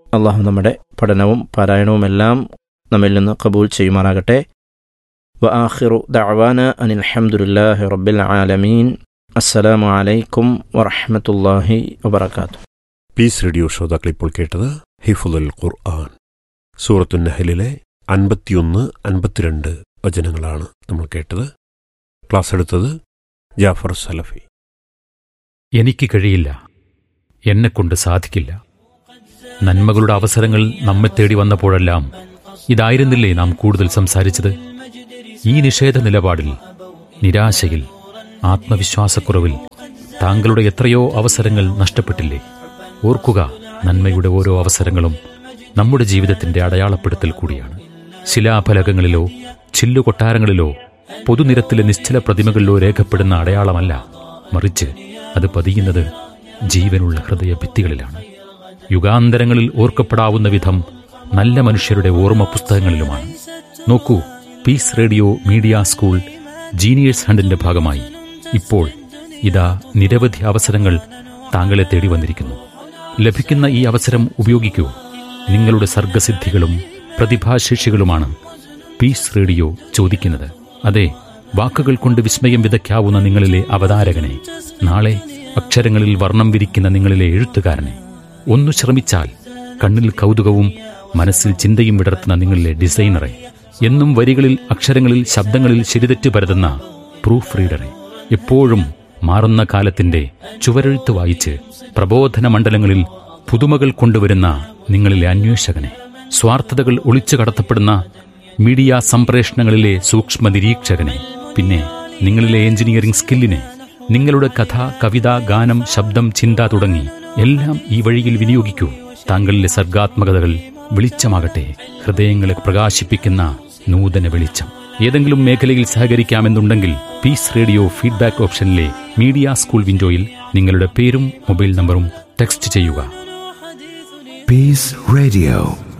അള്ളാഹു നമ്മുടെ പഠനവും പാരായണവുമെല്ലാം നമ്മിൽ നിന്ന് കബൂൽ ചെയ്യുമാറാകട്ടെ വ ആഖിറു ദഅവാന അനിൽ ഹംദുലില്ലാഹി റബ്ബിൽ ആലമീൻ അസ്സലാമു അലൈക്കും വറഹ്മത്തുള്ളാഹി വബറകാത്തു പീസ് റേഡിയോ ശ്രോതാക്കൾ ഇപ്പോൾ കേട്ടത് ഹിഫുൽ ഖുർആൻ സൂറത്തു നഹലിലെ അൻപത്തിയൊന്ന് അൻപത്തിരണ്ട് വചനങ്ങളാണ് നമ്മൾ കേട്ടത് ക്ലാസ് എടുത്തത് ജാഫർ സലഫി എനിക്ക് കഴിയില്ല എന്നെക്കൊണ്ട് സാധിക്കില്ല നന്മകളുടെ അവസരങ്ങൾ നമ്മെ തേടി വന്നപ്പോഴെല്ലാം ഇതായിരുന്നില്ലേ നാം കൂടുതൽ സംസാരിച്ചത് ഈ നിഷേധ നിലപാടിൽ നിരാശയിൽ ആത്മവിശ്വാസക്കുറവിൽ താങ്കളുടെ എത്രയോ അവസരങ്ങൾ നഷ്ടപ്പെട്ടില്ലേ ഓർക്കുക നന്മയുടെ ഓരോ അവസരങ്ങളും നമ്മുടെ ജീവിതത്തിന്റെ അടയാളപ്പെടുത്തൽ കൂടിയാണ് ശിലാഫലകങ്ങളിലോ ചില്ലുകൊട്ടാരങ്ങളിലോ പൊതുനിരത്തിലെ നിശ്ചല പ്രതിമകളിലോ രേഖപ്പെടുന്ന അടയാളമല്ല മറിച്ച് അത് പതിയുന്നത് ജീവനുള്ള ഹൃദയ ഭിത്തികളിലാണ് യുഗാന്തരങ്ങളിൽ ഓർക്കപ്പെടാവുന്ന വിധം നല്ല മനുഷ്യരുടെ ഓർമ്മ പുസ്തകങ്ങളിലുമാണ് നോക്കൂ peace radio media school geniuses ഹണ്ടിന്റെ ഭാഗമായി ഇപ്പോൾ ഇതാ നിരവധി അവസരങ്ങൾ താങ്കളെ തേടി വന്നിരിക്കുന്നു ലഭിക്കുന്ന ഈ അവസരം ഉപയോഗിക്കൂ നിങ്ങളുടെ സർഗസിദ്ധികളും പ്രതിഭാശേഷികളുമാണ് പീസ് റേഡിയോ ചോദിക്കുന്നത് അതെ വാക്കുകൾ കൊണ്ട് വിസ്മയം വിതയ്ക്കാവുന്ന നിങ്ങളിലെ അവതാരകനെ നാളെ അക്ഷരങ്ങളിൽ വർണ്ണം വിരിക്കുന്ന നിങ്ങളിലെ എഴുത്തുകാരനെ ഒന്നു ശ്രമിച്ചാൽ കണ്ണിൽ കൗതുകവും മനസ്സിൽ ചിന്തയും വിടർത്തുന്ന നിങ്ങളിലെ ഡിസൈനറെ എന്നും വരികളിൽ അക്ഷരങ്ങളിൽ ശബ്ദങ്ങളിൽ ശരിതെറ്റ് പരതുന്ന പ്രൂഫ് റീഡറെ എപ്പോഴും മാറുന്ന കാലത്തിന്റെ ചുവരെഴുത്ത് വായിച്ച് പ്രബോധന മണ്ഡലങ്ങളിൽ പുതുമകൾ കൊണ്ടുവരുന്ന നിങ്ങളിലെ അന്വേഷകനെ സ്വാർത്ഥതകൾ ഒളിച്ചു കടത്തപ്പെടുന്ന മീഡിയ സംപ്രേഷണങ്ങളിലെ സൂക്ഷ്മ നിരീക്ഷകനെ പിന്നെ നിങ്ങളിലെ എഞ്ചിനീയറിംഗ് സ്കില്ലിനെ നിങ്ങളുടെ കഥ കവിത ഗാനം ശബ്ദം ചിന്ത തുടങ്ങി എല്ലാം ഈ വഴിയിൽ വിനിയോഗിക്കൂ താങ്കളിലെ സർഗാത്മകതകൾ വെളിച്ചമാകട്ടെ ഹൃദയങ്ങളെ പ്രകാശിപ്പിക്കുന്ന നൂതന വെളിച്ചം ഏതെങ്കിലും മേഖലയിൽ സഹകരിക്കാമെന്നുണ്ടെങ്കിൽ പീസ് റേഡിയോ ഫീഡ്ബാക്ക് ഓപ്ഷനിലെ മീഡിയ സ്കൂൾ വിൻഡോയിൽ നിങ്ങളുടെ പേരും മൊബൈൽ നമ്പറും ടെക്സ്റ്റ് ചെയ്യുക Peace Radio.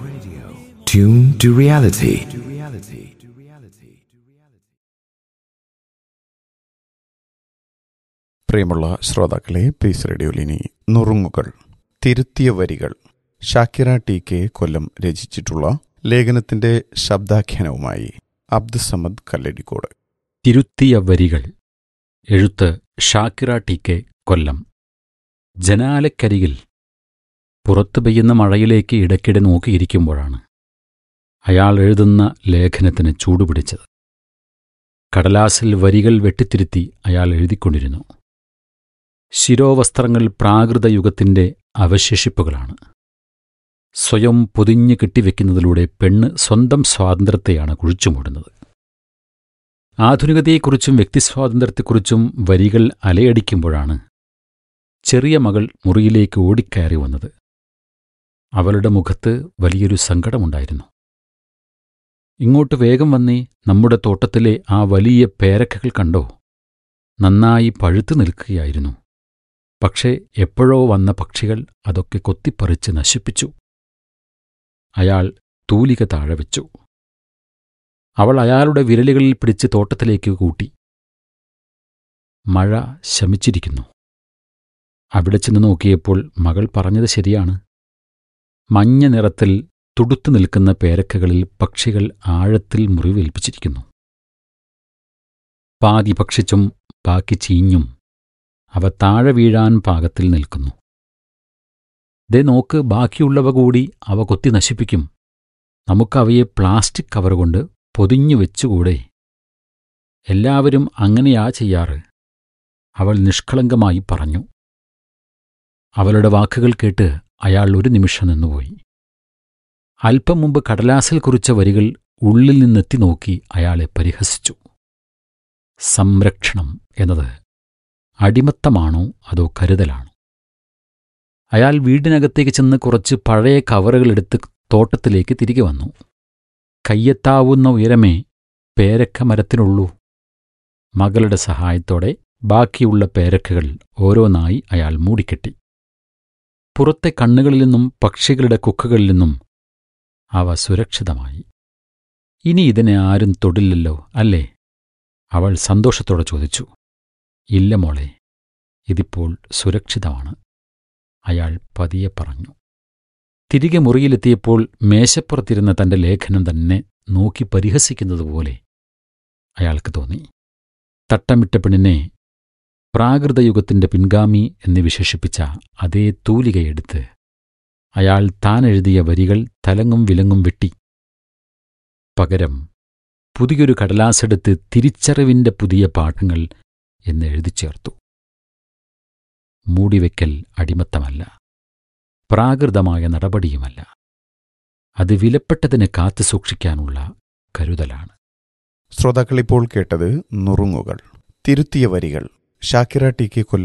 Tune to reality. പ്രിയമുള്ള ശ്രോതാക്കളെ പീസ് റേഡിയോയിൽ ഇനി നുറുങ്ങുകൾ തിരുത്തിയ വരികൾ ഷാക്കിറ ടി കെ കൊല്ലം രചിച്ചിട്ടുള്ള ലേഖനത്തിന്റെ ശബ്ദാഖ്യാനവുമായി അബ്ദുസമദ് കല്ലടിക്കോട് തിരുത്തിയ വരികൾ എഴുത്ത് ഷാക്കിറ ടി കെ കൊല്ലം ജനാലക്കരികിൽ പുറത്തു പെയ്യുന്ന മഴയിലേക്ക് ഇടയ്ക്കിടെ നോക്കിയിരിക്കുമ്പോഴാണ് അയാൾ എഴുതുന്ന ലേഖനത്തിന് ചൂടുപിടിച്ചത് കടലാസിൽ വരികൾ വെട്ടിത്തിരുത്തി അയാൾ എഴുതിക്കൊണ്ടിരുന്നു ശിരോവസ്ത്രങ്ങൾ പ്രാകൃത യുഗത്തിന്റെ അവശേഷിപ്പുകളാണ് സ്വയം പൊതിഞ്ഞു കെട്ടിവെക്കുന്നതിലൂടെ പെണ്ണ് സ്വന്തം സ്വാതന്ത്ര്യത്തെയാണ് കുഴിച്ചുമൂടുന്നത് ആധുനികതയെക്കുറിച്ചും വ്യക്തിസ്വാതന്ത്ര്യത്തെക്കുറിച്ചും വരികൾ അലയടിക്കുമ്പോഴാണ് ചെറിയ മകൾ മുറിയിലേക്ക് ഓടിക്കയറി വന്നത് അവളുടെ മുഖത്ത് വലിയൊരു സങ്കടമുണ്ടായിരുന്നു ഇങ്ങോട്ട് വേഗം വന്നേ നമ്മുടെ തോട്ടത്തിലെ ആ വലിയ പേരക്കകൾ കണ്ടോ നന്നായി പഴുത്തു നിൽക്കുകയായിരുന്നു പക്ഷേ എപ്പോഴോ വന്ന പക്ഷികൾ അതൊക്കെ കൊത്തിപ്പറിച്ച് നശിപ്പിച്ചു അയാൾ തൂലിക താഴെ വെച്ചു അവൾ അയാളുടെ വിരലുകളിൽ പിടിച്ച് തോട്ടത്തിലേക്ക് കൂട്ടി മഴ ശമിച്ചിരിക്കുന്നു അവിടെ ചെന്ന് നോക്കിയപ്പോൾ മകൾ പറഞ്ഞത് ശരിയാണ് മഞ്ഞ നിറത്തിൽ തുടുത്തു നിൽക്കുന്ന പേരക്കകളിൽ പക്ഷികൾ ആഴത്തിൽ മുറിവേൽപ്പിച്ചിരിക്കുന്നു പാതി ഭക്ഷിച്ചും ബാക്കി ചീഞ്ഞും അവ താഴെ വീഴാൻ പാകത്തിൽ നിൽക്കുന്നു ദേ നോക്ക് ബാക്കിയുള്ളവ കൂടി അവ കൊത്തി നശിപ്പിക്കും നമുക്കവയെ പ്ലാസ്റ്റിക് കവർ കൊണ്ട് പൊതിഞ്ഞു വെച്ചുകൂടെ എല്ലാവരും അങ്ങനെയാ ചെയ്യാറ് അവൾ നിഷ്കളങ്കമായി പറഞ്ഞു അവളുടെ വാക്കുകൾ കേട്ട് അയാൾ ഒരു നിമിഷം നിന്നുപോയി അല്പം മുമ്പ് കടലാസിൽ കുറിച്ച വരികൾ ഉള്ളിൽ നിന്നെത്തി നോക്കി അയാളെ പരിഹസിച്ചു സംരക്ഷണം എന്നത് അടിമത്തമാണോ അതോ കരുതലാണോ അയാൾ വീടിനകത്തേക്ക് ചെന്ന് കുറച്ച് പഴയ കവറുകളെടുത്ത് തോട്ടത്തിലേക്ക് തിരികെ വന്നു കയ്യെത്താവുന്ന ഉയരമേ പേരക്ക മരത്തിനുള്ളൂ മകളുടെ സഹായത്തോടെ ബാക്കിയുള്ള പേരക്കകൾ ഓരോന്നായി അയാൾ മൂടിക്കെട്ടി പുറത്തെ കണ്ണുകളിൽ നിന്നും പക്ഷികളുടെ കുക്കുകളിൽ നിന്നും അവ സുരക്ഷിതമായി ഇനി ഇതിനെ ആരും തൊടില്ലല്ലോ അല്ലേ അവൾ സന്തോഷത്തോടെ ചോദിച്ചു ഇല്ല മോളെ ഇതിപ്പോൾ സുരക്ഷിതമാണ് അയാൾ പതിയെ പറഞ്ഞു തിരികെ മുറിയിലെത്തിയപ്പോൾ മേശപ്പുറത്തിരുന്ന തന്റെ ലേഖനം തന്നെ നോക്കി പരിഹസിക്കുന്നതുപോലെ അയാൾക്ക് തോന്നി തട്ടമിട്ട പെണ്ണിനെ പ്രാകൃതയുഗത്തിന്റെ പിൻഗാമി എന്ന് വിശേഷിപ്പിച്ച അതേ തൂലികയെടുത്ത് അയാൾ താൻ എഴുതിയ വരികൾ തലങ്ങും വിലങ്ങും വെട്ടി പകരം പുതിയൊരു കടലാസെടുത്ത് തിരിച്ചറിവിന്റെ പുതിയ പാഠങ്ങൾ എന്ന് എഴുതി ചേർത്തു മൂടിവെക്കൽ അടിമത്തമല്ല പ്രാകൃതമായ നടപടിയുമല്ല അത് വിലപ്പെട്ടതിനെ കാത്തു സൂക്ഷിക്കാനുള്ള കരുതലാണ് ശ്രോതാക്കൾ ഇപ്പോൾ കേട്ടത് നുറുങ്ങുകൾ തിരുത്തിയ വരികൾ ഷാക്കിറ ടി കെ കൊല്ലം